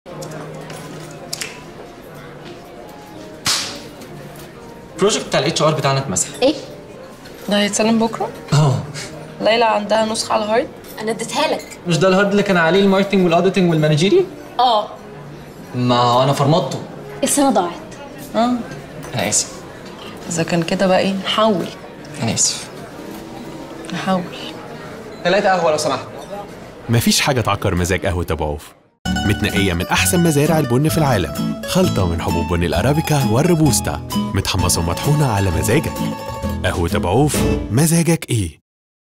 البروجكت بتاع الاتش ار بتاعنا اتمسح ايه ده هيتسلم بكره اه ليلى عندها نسخه على الهارد انا اديتها لك مش ده الهارد اللي كان عليه الماركتنج والاوديتنج والمانجيري اه ما هو انا فرمطته السنه ضاعت اه انا اسف اذا كان كده بقى ايه نحول انا اسف نحول ثلاثة قهوة لو سمحت مفيش حاجة تعكر مزاج قهوة أبو عوف متنقية من أحسن مزارع البن في العالم خلطة من حبوب بن الأرابيكا والروبوستا متحمصة ومطحونة على مزاجك قهوة أبو عوف مزاجك إيه